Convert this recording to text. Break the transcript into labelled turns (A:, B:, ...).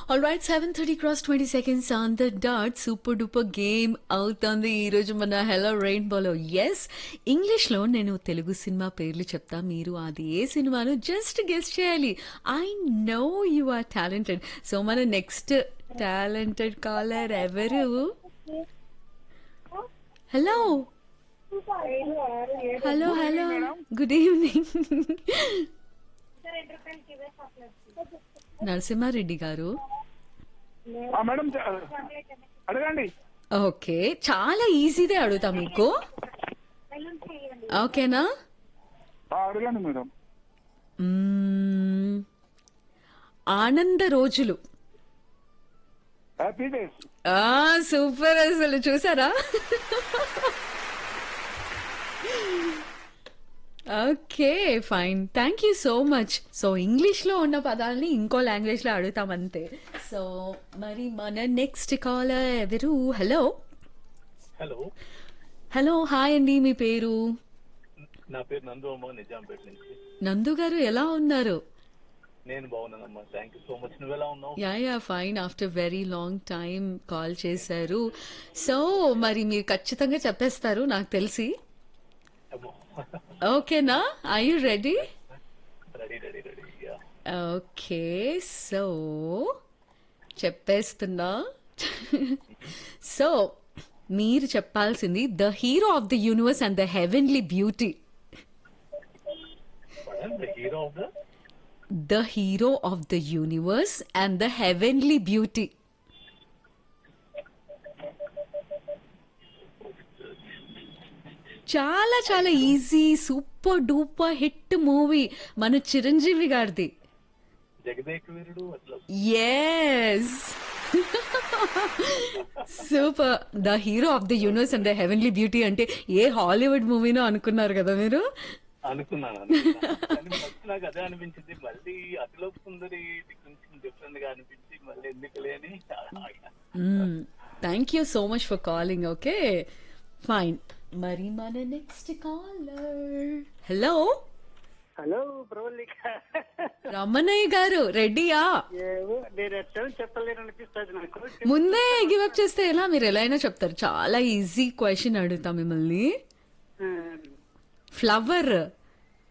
A: All right seven thirty cross twenty seconds on the dot super duper game అవుతుంది ఈరోజు మన hello రెయిన్బోలో yes ఇంగ్లీష్లో నేను తెలుగు సినిమా పేర్లు చెప్తా మీరు అది ఏ సినిమాను జస్ట్ గెస్ట్ చేయాలి I know you are talented so మన నెక్స్ట్ టాలెంటెడ్ కాలర్ ఎవరు hello hello hello good evening Narasimha Reddy గారు
B: ఆ, మేడం చ- అడగండి
A: ఓకే చాలా ఈజీదే అడుగుతా మీకు ఓకేనా
B: ఆ, అడగండి మేడం
A: మ్మ్. ఆనంద రోజులు
B: హ్యాపీ డేస్
A: ఆ సూపర్ అసలు చూసారా okay fine thank you so much so ఇంగ్లీష్లో ఉన్న పదాలని ఇంకో లాంగ్వేజ్లో అడుగుతాం అంతే సో మరి మన నెక్స్ట్ కాలర్ ఎవరు హలో
C: హలో
A: హలో హాయ్ అండి మీ పేరు
C: నా పేరు నందు అమ్మ నిజాంపేట నుంచి
A: నందు గారు ఎలా ఉన్నారు
C: నేను బాగున్నానమ్మా థ్యాంక్ యూ సో మచ్ నువ్వు ఎలా ఉన్నావు
A: yeah yeah fine after very long time call చేశారు సో మరి మీరు ఖచ్చితంగా చెప్పేస్తారు నాకు తెలిసి ఓకేనా I you ready
C: ready ready ready yeah
A: okay so చెప్పేస్తున్నా సో మీరు చెప్పాల్సింది the hero of the universe and the heavenly beauty
C: the hero of the
A: the hero of the universe and the heavenly beauty చాలా చాలా easy super duper hit movie మన చిరంజీవి గారిది
C: జగదేక వీరుడు అట్లా
A: yes super the hero of the universe and the heavenly beauty అంటే ఏ Hollywood మూవీనో అనుకున్నారు కదా మీరు
C: అనుకున్నాను అనుకున్నాను. కానీ ఫస్ట్ నాకు అదే అనిపించింది మళ్ళీ అతిలో సుందరి ఇది కొంచెం డిఫరెంట్ గా అనిపించి మళ్ళీ ఎందుకు లేని ఆగా.
A: Thank you so much for calling okay fine మరి మన next caller hello
D: hello Pravallika
A: Ramanaiah గారు రెడీయా
D: ఏవో నేను ఎట్లా చెప్పలేను అనిపిస్తుంది నాకు
A: ముందే గివప్ చేస్తే ఎలా మీరు ఎలా అయినా చెప్తారు చాలా ఈజీ క్వశ్చన్ అడుగుతా మిమ్మల్ని ఫ్లవర్